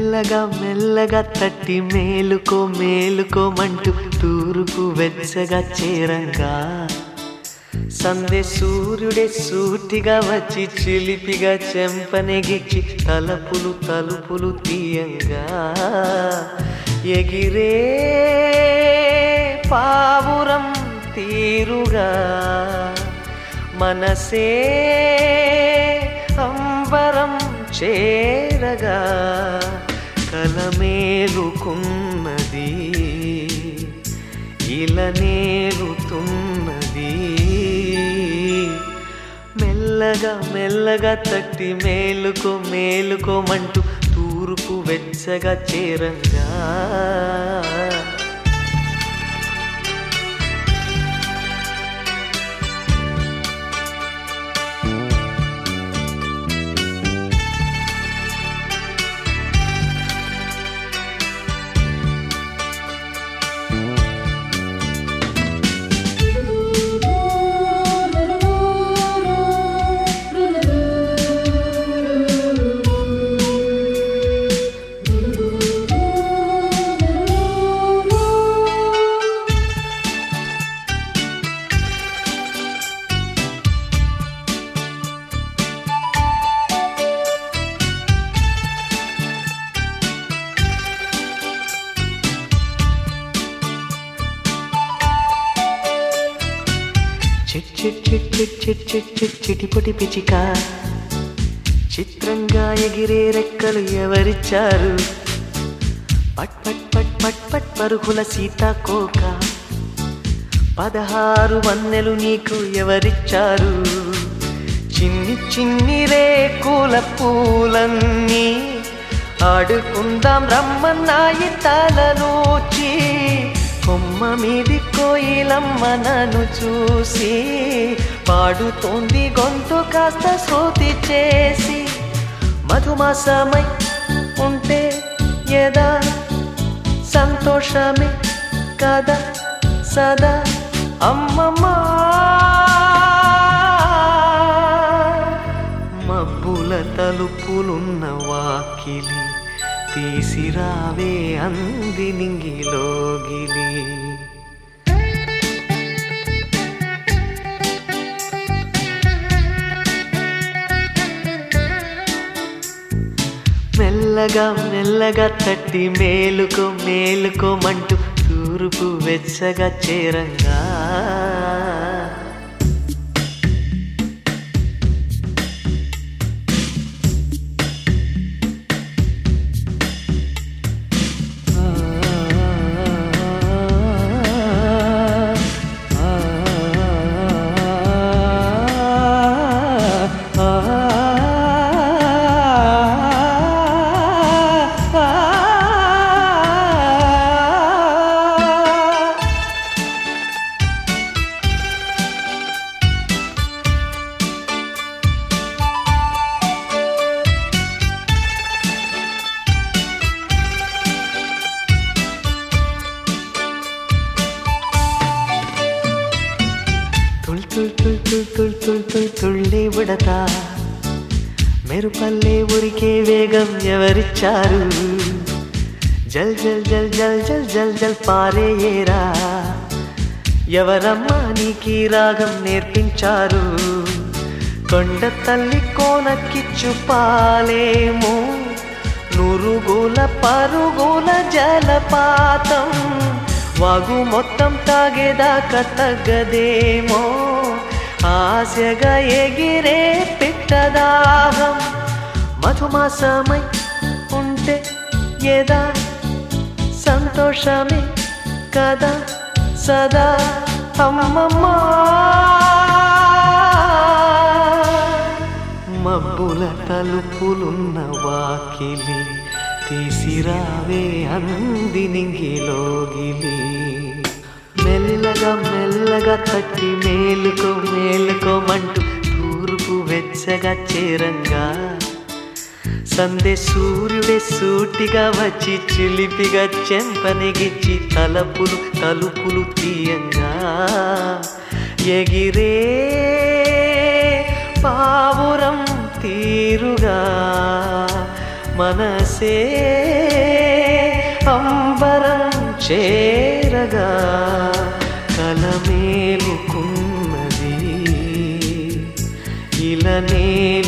మెల్లగా మెల్లగా తట్టి మేలుకో మేలుకోమంటూ తూర్పు వెచ్చగా చేరంగా సందే సూర్యుడే సూటిగా వచ్చి చిలిపిగా చెంపనెగిచ్చి తలపులు తలుపులు తీయంగా ఎగిరే పావురం తీరుగా మనసే అంబరం చేరగా కలమేలుకున్నది ఇలనేలుతున్నది మెల్లగా మెల్లగా తట్టి మేలుకో మేలుకోమంటూ తూర్పు వెచ్చగా చేరంగా చిట్ చిట్ చిట్ చిట్ చిట్ చిట్ చిట్ చిటిపొటి పిచిక చిత్రంగా ఎగిరే రెక్కలు ఎవరిచ్చారు పట్ పట్ పట్ పట్ పట్ పరుగుల సీతాకోక పదహారు వన్నెలు నీకు ఎవరిచ్చారు చిన్ని చిన్ని రేకుల పూలన్నీ ఆడుకుందాం రమ్మన్నాయి తలలోచి కొమ్మ మీది కోయిలమ్మ నన్ను చూసి పాడుతోంది గొంతు కాస్త శృతి చేసి మధుమాసమై ఉంటే ఎదా సంతోషమే కదా సదా అమ్మమ్మా మబ్బుల తలుపులున్న వాకిలి తీసిరావే అంది నింగిలోగిలి మెల్లగా మెల్లగా తట్టి మేలుకో మేలుకోమంటూ తూర్పు వెచ్చగా చేరంగా ತುಳ್ ತುಳ್ ತುಳ್ ತುಳ್ ತುಳ್ ತುಳ್ ತುಳ್ తుళ్ళి ఉడతా మెరుపల్లే ఉరికే వేగం ఎవరిచ్చారు జల్ జల్ జల్ జల్ జల్ జల్ జల్ పారేయేరా ఎవరమ్మా నీకీ రాగం నేర్పించారు కొండ తల్లి కోనకిచ్చు పాలేమో నురుగుల పరుగుల జలపాతం వాగు మొత్తం తాగేదాకా తగ్గదేమో ఆశగా ఎగిరే పిట్టదాహం మధుమాసమై ఉంటే ఏదా సంతోషమే కదా సదా అమ్మమ్మా మబ్బుల తలుపులున్న వాకిలి తీసిరావే అంది నింగిలోగిలి మెల్లగా మెల్లగా తట్టి మేలుకో మేలుకోమంటూ తూర్పు వెచ్చగా చేరంగా సందే సూర్యుడే సూటిగా వచ్చి చిలిపిగా చెంపనిగిచ్చి తలపులు తలుపులు తీయంగా ఎగిరే పావురం తీరుగా మనసే చేరగా కలమేలుకున్నది ఇలనే